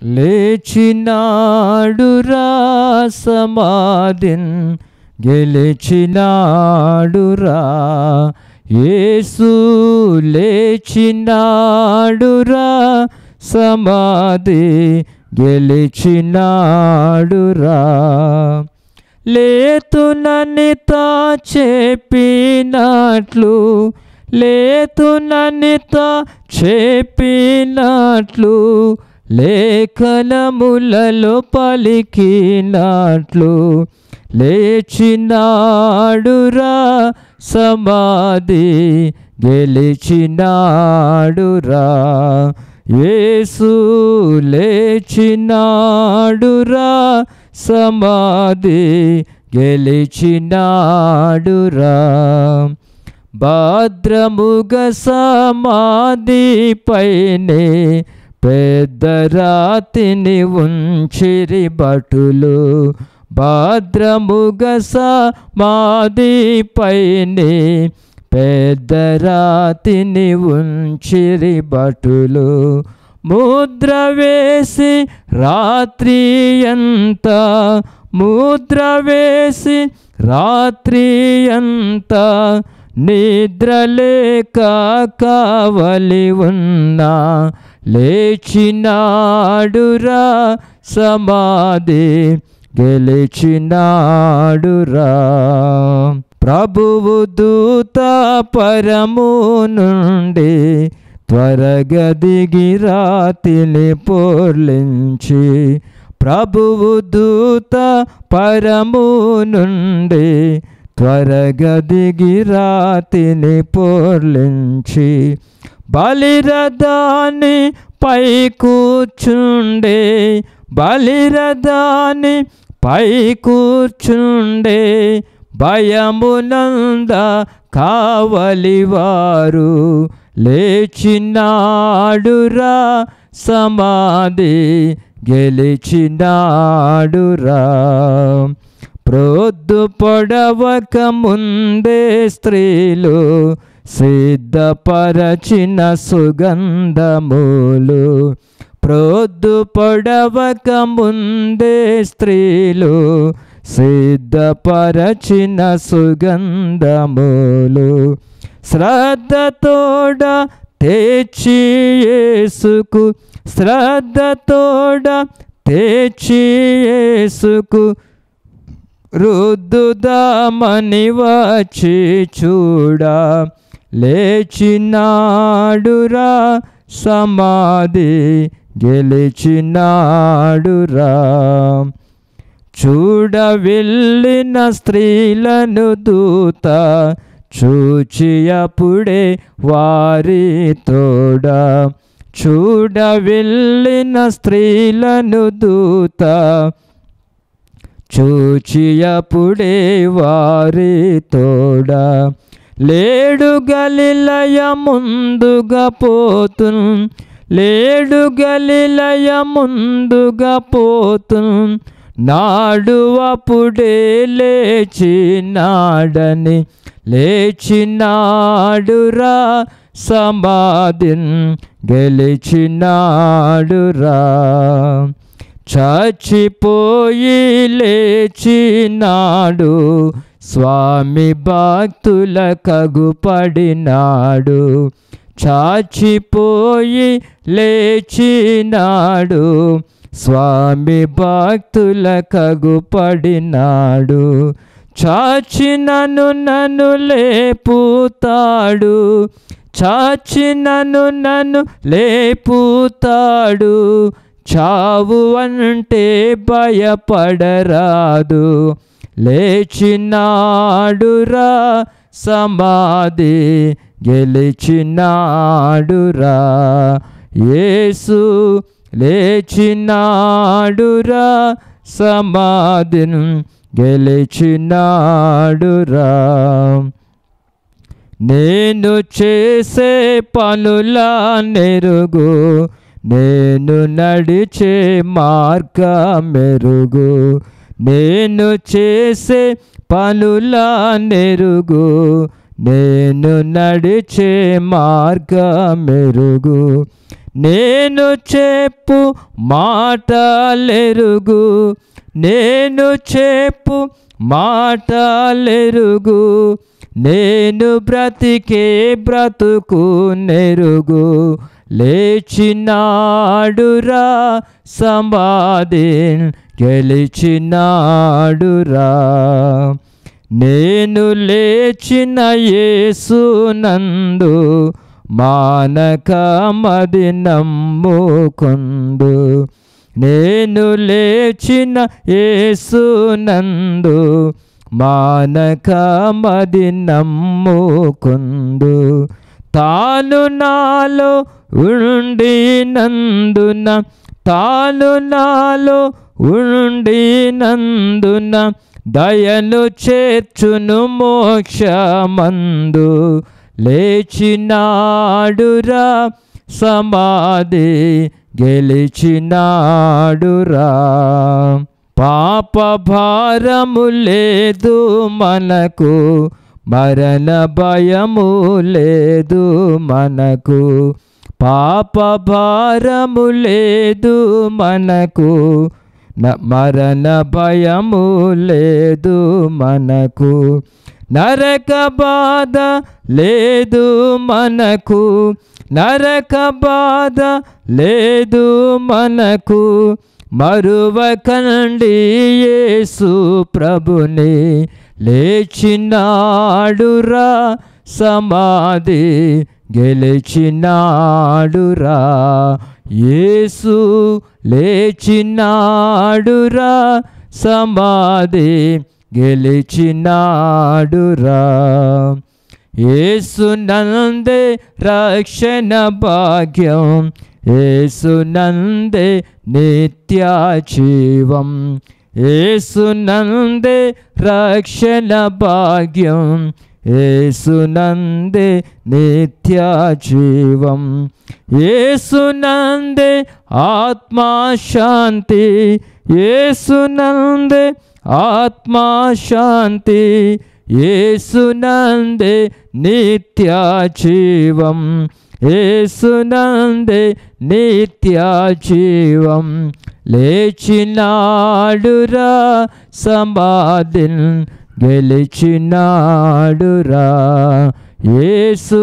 లేచినాడురా సమాధిన్ గెలిచినాడురా యేసు లేచినాడురా సమాధి గెలిచినాడురా లేతుననిత చెప్పినట్లు లేతుననిత చెప్పినట్లు లేఖనములలో పలికినట్లు లేచినాడురా సమాధి గెలిచినాడురా యేసు లేచినాడురా సమాధి గెలిచినాడురా భద్రముగ సమాధి పైనే పెద్ద రాతిని ఉంచిరి భటులు భద్రముగ సమాధి పైనే పెద్ద రాతిని ఉంచిరి భటులు ముద్ర వేసి రాత్రి ఎంత ముద్ర వేసి రాత్రి ఎంత నిద్రలేక కావలి ఉన్నా లేచినాడురా సమాధి గెలిచినాడురా ప్రభువు దూత పరము నుండి త్వరగా దిగి రాతిని పోర్లించి ప్రభువు దూత పరము నుండి త్వరగా దిగి రాతిని పోర్లించి బలిరదాని పై కూర్చుండే బలిరదాని పై కూర్చుండే భయమునంద కావలివారు లేచినాడురా సమాధి గెలిచినాడురా ప్రొద్దు పొడవక ముందే స్త్రీలు సిద్ధపరచిన సుగంధములు ప్రొద్దు పొడవక ముందే స్త్రీలు సిద్ధపరచిన సుగంధములు శ్రద్ధతోడ తెచ్చి యేసుకు శ్రద్ధతోడ తెచ్చి యేసుకు రుద్దుదామని వచ్చి చూడా లేచినాడురా సమాధి గెలిచినాడురా చూడ వెళ్ళిన స్త్రీలను దూత చూచి అప్పుడే వారి తోడ చూడ వెళ్ళిన స్త్రీలను దూత చూచి అప్పుడే వారి తోడ లేడు గలిలయ ముందుగా పోతు లేడు గలిలయ ముందుగా పోతు నాడు అప్పుడే లేచినాడని లేచినాడురా సమాధిన్ గెలిచినాడురా చచ్చిపోయి లేచినాడు స్వామి భక్తుల కగుపడినాడు చాచిపోయి లేచినాడు స్వామి భక్తుల కగుపడినాడు చాచినను నన్ను లేపుతాడు చాచినను నన్ను లేపుతాడు చావు అంటే భయపడరాదు లేచినాడురా సమాధి గెలిచినాడురా యేసు లేచినాడురా సమాధిని గెలిచినాడురా నేను చేసే పనుల నెరుగు నేను నడిచే మార్గ మెరుగు నేను చేసే పనుల నెరుగు నేను నడిచే మార్గ మెరుగు నేను చెప్పు మాటలెరుగు నేను చెప్పు మాటలెరుగు నేను బ్రతికే బ్రతుకు నెరుగు లేచినాడురా సమాధి గెలిచినాడురా నేను లేచిన యేసునందు మానక మది నమ్ముకొందు నేను లేచిన యేసునందు మానక మది నమ్ముకొందు తాను నాలో ఉండినందున తాను నాలో ఉండినందున దయను చేర్చును మోక్షమందు లేచినాడురా సమాధి గెలిచినాడురా పాప భారము లేదు మనకు మరణ భయము లేదు మనకు పాప భారము లేదు మనకు న- మరణ భయము లేదు మనకు నరక బాధ లేదు మనకు నరక బాధ లేదు మనకు మరువకండి యేసు ప్రభుని లేచినాడురా సమాధి గెలిచినాడురా యేసు లేచినాడురా సమాధి గెలిచినాడురా యేసు నందే రక్షణ భాగ్యం యేసు నందే నిత్య జీవం యేసు నందే రక్షణ భాగ్యం యేసు నందే నిత్య జీవం యేసు నందే ఆత్మా శాంతి యేసు నందే ఆత్మా శాంతి యేసు నందే నిత్య జీవం యేసు నందే నిత్య జీవం లేచినాడురా సమాధిన్ గెలిచినాడురా యేసు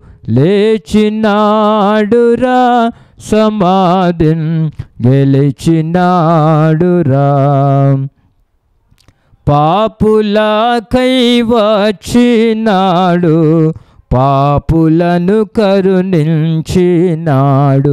లేచినాడురా సమాధిన్ గెలిచినాడురా పాపులకై వచ్చినాడు పాపులను కరుణించినాడు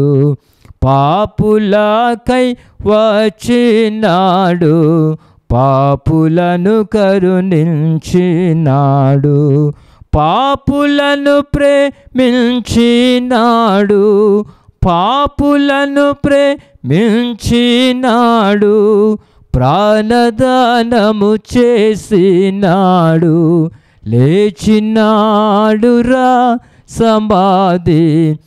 పాపులకై వచ్చినాడు పాపులను కరుణించినాడు పాపులను ప్రేమించినాడు పాపులను ప్రేమించినాడు ప్రాణదానము చేసినాడు లేచినాడురా సమాధి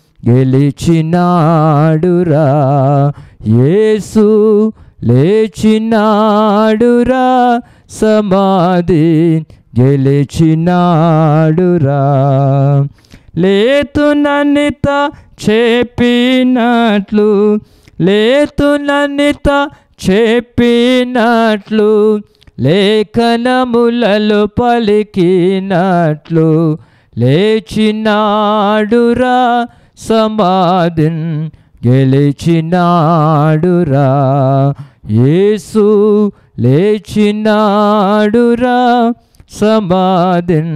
గెలిచినాడురా యేసు లేచినాడురా సమాధి గెలిచినాడురా లేతుననిత చెప్పినట్లు లేతుననిత చెప్పినట్లు లేఖనములలో పలికినట్లు లేచినాడురా సమాధిన్ గెలిచినాడురా యేసు లేచినాడురా సమాధిన్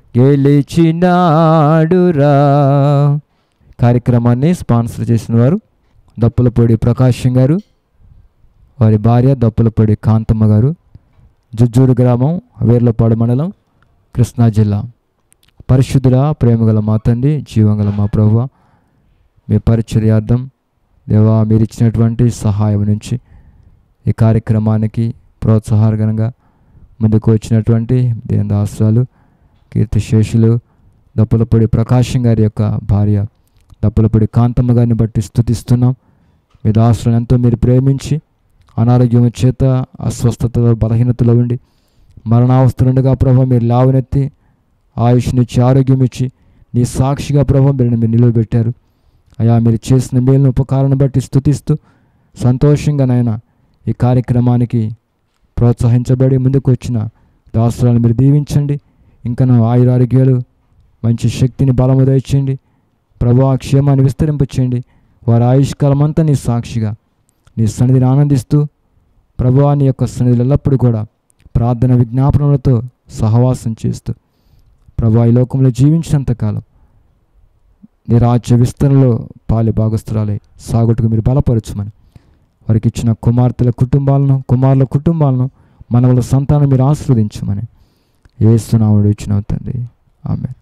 గెలిచినాడురా కార్యక్రమాన్ని స్పాన్సర్ చేసిన వారు దప్పులపూడి ప్రకాశం గారు వారి భార్య దప్పులపూడి కాంతమ్మ గారు జుజ్జూరు గ్రామం వేర్లపాడు మండలం కృష్ణా జిల్లా పరిశుద్ధుల ప్రేమగల మా తండ్రి జీవంగల మా ప్రభువ మీ పరిచర్యార్థం దేవా మీరు ఇచ్చినటువంటి సహాయం నుంచి ఈ కార్యక్రమానికి ప్రోత్సాహకరంగా ముందుకు వచ్చినటువంటి దేని దాసరాలు కీర్తిశేషులు దప్పులపూడి ప్రకాశం గారి యొక్క భార్య దప్పులపూడి కాంతమ్మ గారిని బట్టి స్థుతిస్తున్నాం మీ దాసులను ఎంతో మీరు ప్రేమించి అనారోగ్యం చేత అస్వస్థతలో బలహీనతలో ఉండి మరణావస్థలుండగా ప్రభావ మీరు లావనెత్తి ఆయుష్నిచ్చి ఆరోగ్యం ఇచ్చి నీ సాక్షిగా ప్రభావ మీరు మీరు నిలవబెట్టారు అయా మీరు చేసిన మేలును ఉపకారాన్ని బట్టి స్థుతిస్తూ సంతోషంగా నాయన ఈ కార్యక్రమానికి ప్రోత్సహించబడి ముందుకు వచ్చిన దాసులను మీరు దీవించండి ఇంకా నా ఆయురారోగ్యాలు మంచి శక్తిని బలము దయచేయండి ప్రభు ఆ క్షేమాన్ని విస్తరింపచేయండి వారి ఆయుష్కాలం అంతా నీ సాక్షిగా నీ సన్నిధిని ఆనందిస్తూ ప్రభు నీ యొక్క సన్నిధిలో ఎల్లప్పుడూ కూడా ప్రార్థన విజ్ఞాపనలతో సహవాసం చేస్తూ ప్రభు ఈ లోకంలో జీవించినంతకాలం నీ రాజ్య విస్తరణలో పాలి భాగస్థురాలై సాగుటకు మీరు బలపరచుమని వారికి ఇచ్చిన కుమార్తెల కుటుంబాలను కుమారుల కుటుంబాలను మనవల సంతానం మీరు ఆస్వాదించమని ఏస్తున్నాముడు ఇచ్చిన తండ్రి ఆమె